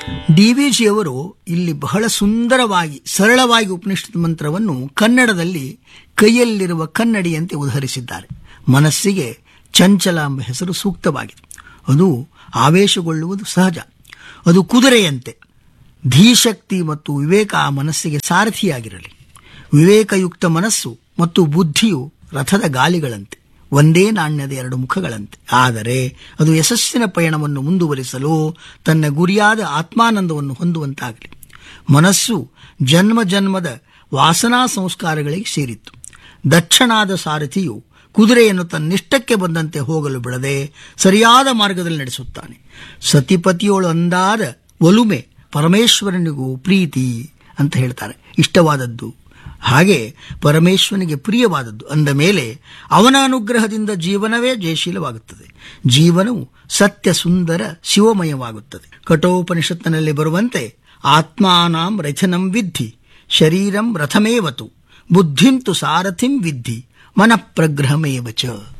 D V ಜಿಯವರು ಇಲ್ಲಿ ಬಹಳ ಸುಂದರವಾಗಿ ಸರಳವಾಗಿ ಉಪನಿಷತ್ ಮಂತ್ರವನ್ನು ಕನ್ನಡದಲ್ಲಿ ಕೈಯಲ್ಲಿರುವ ಕನ್ನಡಿಯಂತೆ ಉದಹರಿಸಿದ್ದಾರೆ ಮನಸ್ಸಿಗೆ ಚಂಚಲ ಎಂಬ ಹೆಸರು ಸೂಕ್ತವಾಗಿದೆ ಅದು ಆವೇಶಗೊಳ್ಳುವುದು ಸಹಜ ಅದು ಕುದುರೆಯಂತೆ ಧೀಶಕ್ತಿ ಮತ್ತು ವಿವೇಕ ಆ ಮನಸ್ಸಿಗೆ ಸಾರಥಿಯಾಗಿರಲಿ ವಿವೇಕಯುಕ್ತ ಮನಸ್ಸು ಮತ್ತು ಬುದ್ಧಿಯು ರಥದ ಗಾಲಿಗಳಂತೆ ಒಂದೇ ನಾಣ್ಯದ ಎರಡು ಮುಖಗಳಂತೆ ಆದರೆ ಅದು ಯಶಸ್ಸಿನ ಪಯಣವನ್ನು ಮುಂದುವರಿಸಲು ತನ್ನ ಗುರಿಯಾದ ಆತ್ಮಾನಂದವನ್ನು ಹೊಂದುವಂತಾಗಲಿ ಮನಸ್ಸು ಜನ್ಮ ಜನ್ಮದ ವಾಸನಾ ಸಂಸ್ಕಾರಗಳಿಗೆ ಸೇರಿತ್ತು ದಕ್ಷನಾದ ಸಾರಥಿಯು ಕುದುರೆಯನ್ನು ತನ್ನಿಷ್ಟಕ್ಕೆ ಬಂದಂತೆ ಹೋಗಲು ಬಿಡದೆ ಸರಿಯಾದ ಮಾರ್ಗದಲ್ಲಿ ನಡೆಸುತ್ತಾನೆ ಸತಿಪತಿಯೋಳು ಅಂದಾದ ಒಲುಮೆ ಪರಮೇಶ್ವರನಿಗೂ ಪ್ರೀತಿ ಅಂತ ಹೇಳ್ತಾರೆ ಇಷ್ಟವಾದದ್ದು ಹಾಗೆ ಪರಮೇಶ್ವರನಿಗೆ ಪ್ರಿಯವಾದದ್ದು ಅಂದ ಮೇಲೆ ಅವನ ಅನುಗ್ರಹದಿಂದ ಜೀವನವೇ ಜಯಶೀಲವಾಗುತ್ತದೆ ಜೀವನವು ಸತ್ಯ ಸುಂದರ ಶಿವಮಯವಾಗುತ್ತದೆ ಕಠೋಪನಿಷತ್ತಿನಲ್ಲಿ ಬರುವಂತೆ ಆತ್ಮಾನಾಂ ರಥನಂ ವಿದ್ಧಿ ಶರೀರಂ ರಥಮೇವತು ಬುದ್ಧಿಂತು ಸಾರಥಿಂ ವಿದ್ಧಿ ಮನಃಪ್ರಗ್ರಹಮೇವ ಚ